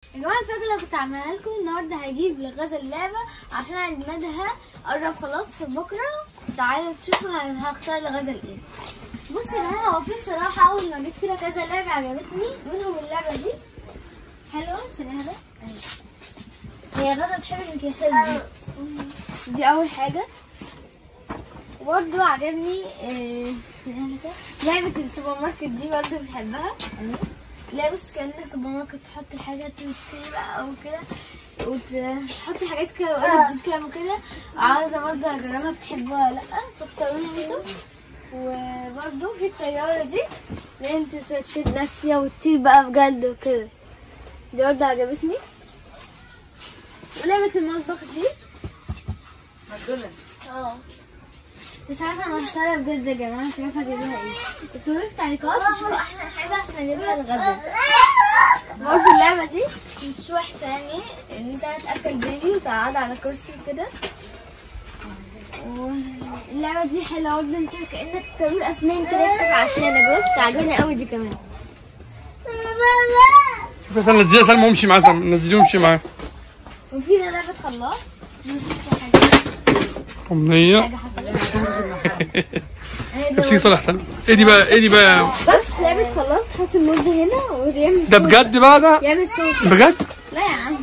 يا جماعه الفكره اللي كنت عاملاها لكم النهارده هجيب لغاز اللعبه عشان عيد ميلادها قرب خلاص بكره تعالوا تشوفوا ه- هختار لغاز الايه بصوا يا جماعه هو في بصراحه اول ما جيت كده كذا لعبه عجبتني منهم اللعبه دي حلوه استنى ده هي غازه بتحب المكياجات دي دي اول حاجه وبرضه عجبني آه، استنى كده، لعبه السوبر ماركت دي برضه بتحبها لا بص كأنك سوبر ماركت تحط الحاجات تشتري بقى وكده وتحط حاجات كده وقت تجيب كام وكده عاوزة برضه أجربها بتحبوها ولا لأ فاختاروني انتوا وبرضه في الطيارة دي اللي انت تركب ناس فيها وتطير بقى بجد وكده دي برضه عجبتني ولعبة المطبخ دي ماكدونالدز اه مش عارفه انا هختارها بجد يا جماعه مش عارفه اجيبها ايه اكتبوا لي في التعليقات وشوفوا احسن حاجه عشان اجيبها الغزل برضه اللعبه دي مش وحشه يعني ان انت هتاكل بيبي وتقعد على كرسي كده واللعبه دي حلوه برضه انت كانك طبيب اسنان كده تشوف اسنانك بص عجبني قوي دي كمان شوف يا سلمى نزلي يا سلمى وامشي معاه سلمى نزليه وامشي معاه وفي ده لعبه خلاط نشوف حاجه أمنية حاجه حصلت هي ده نفسي صالح سلمى ايه دي بقى ايه دي بقى بس لعبه خلاط تحط الموز هنا ويعمل ده صوت. بجد بقى ده يعمل صوت بجد لا يا عم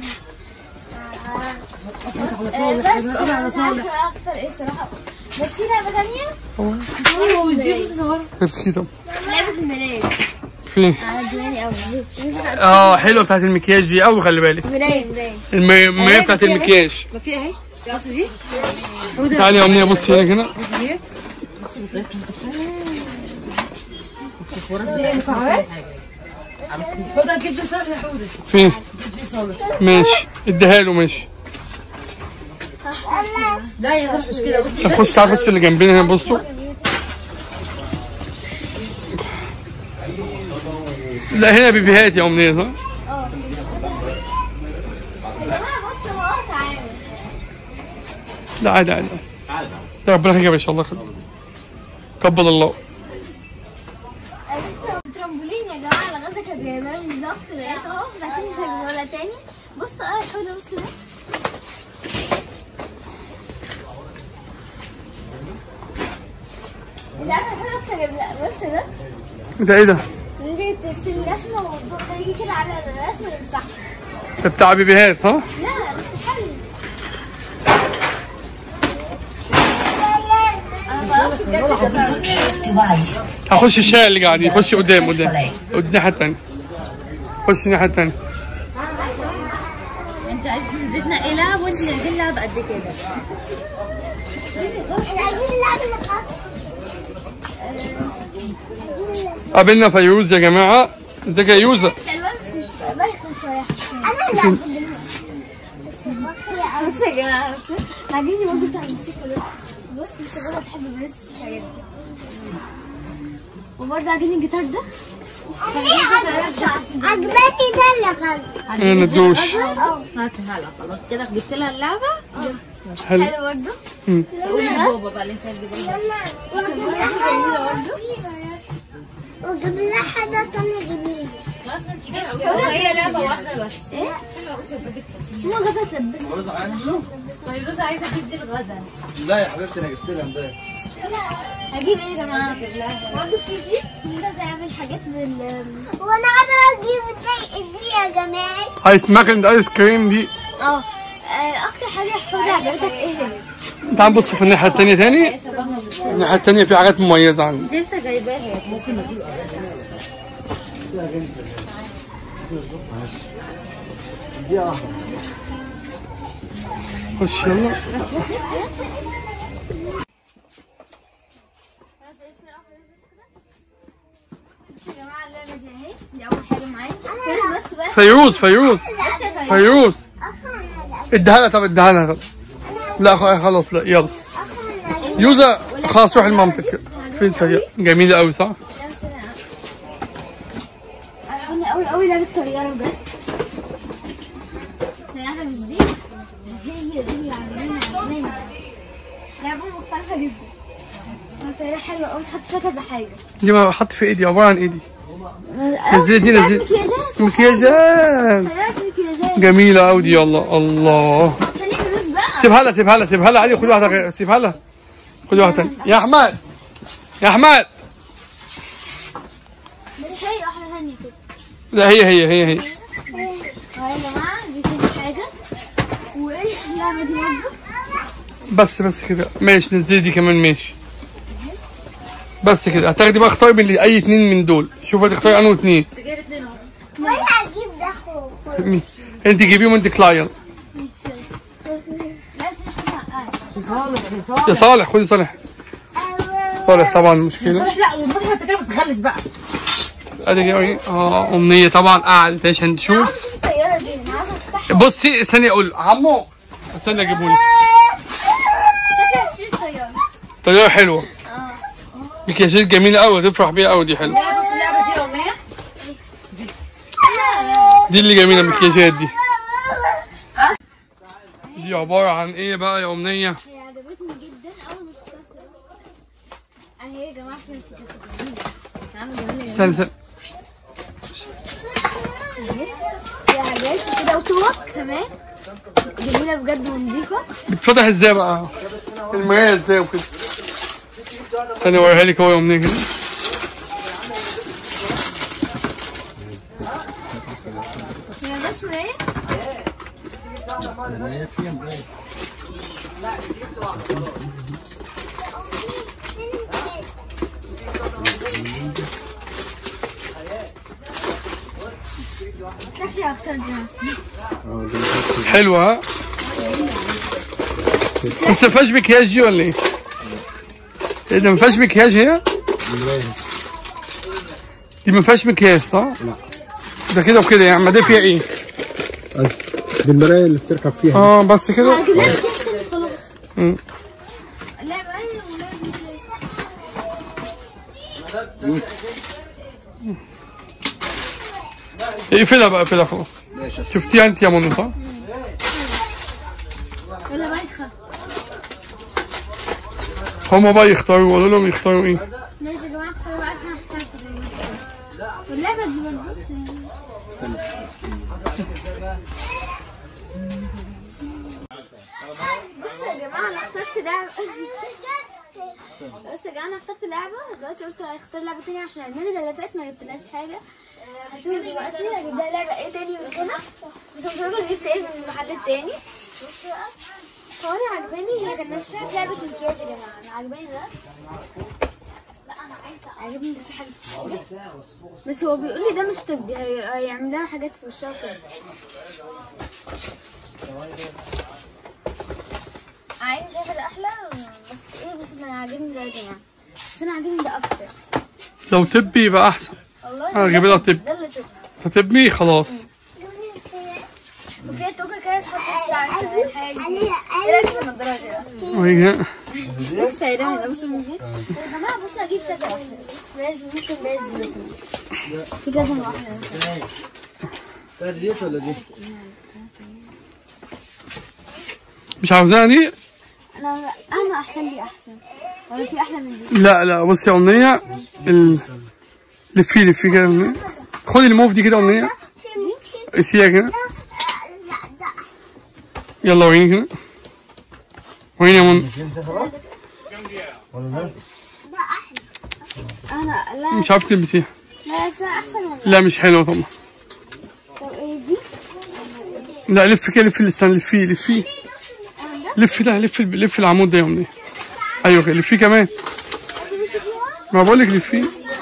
آه، بس مش عارفه اكتر ايه صراحه بس في لعبه ثانيه هو بيديهم صور نفسي كده لعبه المرايه فين عجباني قوي اه حلوه بتاعت المكياج دي قوي خلي بالك مرايه مرايه المية المية بتاعت المكياج ما في اهي بص دي هو ده تعالي يا أمنية بصي هنا كده دي دي مكعبات حوضة جيب لي صالح يا حوضة فين جيب لي صالح ماشي اديها له ماشي لا يا صالح مش كده بصي طب خش تعالى خش اللي جنبنا هنا بصوا لا هنا بيبيهات يا أمنية صح؟ اه يا جماعه بص هو اه تعالى لا عادي عادي لا ربنا يخليك يا باشا الله يخليك قبل الله ترامبولين يا جماعه على غزه كانت جايباه بالظبط لقيته اهو بس اكيد مش هجيبه لها تاني بص اه الحوض بص ده ده اخر حاجه كنت هجيب لها بص ده ده ايه ده؟ تيجي ترسم رسمه والضوء ده يجي كده على الرسمه اللي بتاعها ده بتاع بيبيهات صح؟ لا بس حلو انا بقف بجد شطارة. Choose device. هخش الشارع اللي قاعدين خش قدام قدام قدام الناحية التانية خش الناحية التانية انت عايز زدنا ايه لعب وانت نازلين لعب قد كده قابلنا فيروز يا جماعة ازيك يا يوزا الوان بس مش بايخه شويه انا لا بص يا جماعه بص عاجبني برضه بتاع الموسيقى ده بص انت برضه بتحب البنات الحاجات دي وبرضه عاجبني الجيتار ده عجبتني ده اللي غاز انا ندوش هاتها لها خلاص كده جبت لها اللعبه حلو حلو برضه قولي لبابا بقى اللي انت هتجيبها لها وجيب لها حاجه ثانيه جميله خلاص ما انت جايه هي لعبه واحده بس ايه؟ ماما غزه تلبسها فيروزه عايزه تدي الغزل لا يا حبيبتي انا جبت لها امبارح هجيب ايه يا جماعه؟ برضه في دي انت تعمل حاجات بال وانا عايزه اجيب دي دي يا جماعه ايس ماكن ايس كريم دي اه اكتر حاجه حوجه عجبتك ايه هي؟ تعال نبص في الناحية التانية تاني الناحية التانية في حاجات مميزة عندي لسه جايباها ممكن خش يلا يا جماعه اللعبه دي اهي دي اول حاجه معايا فيروز بس بقى فيروز فيروز بس يا فيروز فيروز اديها لها طب اديها لها طب لا خ- خلاص لا يلا يوزا خلاص روح لمامتك فين طريق جميلة قوي صح؟ عجبني قوي قوي لعبه طياره بجد سياحه مش دي هي دي اللي عاملينها عاملينها لعبه مختلفه جدا طياره حلوه قوي تحط فيها كذا حاجه دي ما حط في ايدي عبارة عن ايدي نزلي دي بتاعت نزلي مكياجات مكياجات طياره مكياجات جميلة أوي دي يلا الله ثانية فلوس بقى سيبها لها سيبها لها سيبها لها عادي خد واحدة غير سيبها لها خد واحدة تانية يا أحمد يا أحمد مش هي واحدة ثانية كده لا هي هي هي هي اهو يا جماعة دي تاني حاجة وايه اللعبة دي برضه بس بس كده ماشي نزلي دي كمان ماشي بس كده هتاخدي بقى اختاري من اي اتنين من دول شوفي هتختاري انه اتنين انت جايب اتنين اهو وانا هجيب ده اخو مين؟ انت جيبيهم انت كلاين لازم احنا يا صالح خدي صالح صالح طبعا مشكلة صالح لا والمضحك انت كده بتخلص بقى ادي كده اه امنية طبعا قعدت عشان تشوف الطيارة دي انا عايزة افتحها بصي ثانية اقول عمو استنى اجيبهولي شكلي هشتري الطيارة طريقة حلوة مكياجات جميلة قوي تفرح بيها قوي دي حلوة لا بص اللعبه دي يا امنيه دي اللي جميلة المكياجات دي دي عبارة عن ايه بقى يا امنية هي عجبتني جدا اول ما شفتها بصراحة اهي يا جماعة في الكيسات جميلة عامل جميلة استنى استنى في حاجات كده وطوق كمان جميلة بجد ونظيفة بتفتح ازاي بقى المراية ازاي وكده استنى اوريها لك اهو يا امنية كده هي ده اسمه ايه؟ شكلي هختار دي نفسي حلوة ها بس ما فيهاش مكياج دي ولا ايه؟ ايه ده ما فيهاش مكياج هي؟ دي ما فيهاش مكياج صح؟ لا ده كده وكده يعني ما ده فيها ايه؟ دي المرايه اللي بتركب فيها اه بس كده هجيب لها مكياج تاني خلاص مم. اللعبة ايه ولا مكياج اقفلها بقى اقفلها خلاص شفتيها انت يا منى صح؟ ولا بايخة هما بقى يختاروا وقولوا لهم يختاروا ايه؟ ماشي يا جماعة اختاروا بقى عشان اخترت واللعبة دي برضه بصوا يا جماعة انا اخترت لعبة بس يا جماعة انا اخترت لعبة دلوقتي قلت هختار لعبة تانية عشان المرة اللي فاتت ما جبتلهاش حاجة هشوف دلوقتي هجيب لها لعبة ايه تاني من هنا بس مش عارفة جبت ايه من المحل التاني بص بقى هو انا عجباني هي كان نفسها في لعبة مكياج يا جماعة انا عجباني ده لا انا عايزة عجبني ده في حاجة كتير. بس هو بيقول لي ده مش طبي هي- هيعمل لها حاجات في وشها كده عيني شايفة ده احلى بس ايه بص انا عاجبني ده يا جماعة بس انا عاجبني ده اكتر لو تبي يبقى احسن والله هجيب لها طب ده اللي طبي هتبي خلاص وفيها توكة كده تحط الشعر كده والحاجات دي ايه رايك في النضارة دي بقى؟ وهي بص يا ده بص من هنا يا جماعة بص هجيب كذا واحدة بس بلاش ممكن بلاش دي مثلا في كذا واحدة مثلا ديت ولا دي؟ مش عاوزاها دي؟ انا انا احسن لي احسن ولا في احلى من دي لا لا بصي يا امنية ال... لفي لفي كده يا أمنية. خدي الموف دي كده يا امنية قسيها كده يلا وريني كده وريني يا منى انا لا مش عارف تلبسيها لا بس احسن ولا لا مش حلوة طبعا طب ايه دي لا لف كده لف اللسان لفيه لفيه لف ده لف لف العمود ده يا امنية ايوه كده لفيه كمان ما بقول لك لفيه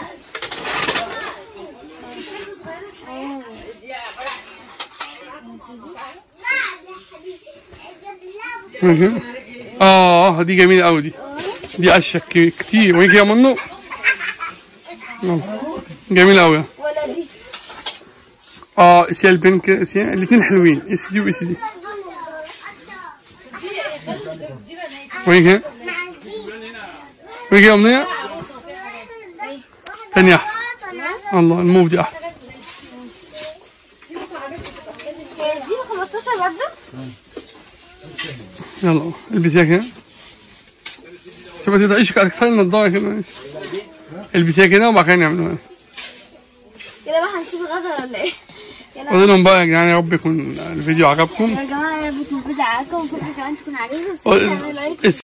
ماشي. اه دي جميلة قوي دي دي اشك كتير وين كده منه يلا. جميلة قوي ولا دي اه اسيا البنك اسيا الاثنين حلوين اس دي واس دي وين كده وين كده يا امنية تاني احسن الله الموف دي احسن هي دي 15 برضه يلا البسيها كده شوف ما تقدريش تكسري النضاره كده ماشي. البسيها كده وبعد كده نعملوها كده بقى هنسيب الغزل ولا ايه يلا قولوا لهم بقى يا جدعان يا رب يكون الفيديو عجبكم يا جماعه يا رب يكون الفيديو عجبكم وفكرة كمان تكون عجبكم بس تعملوا لايك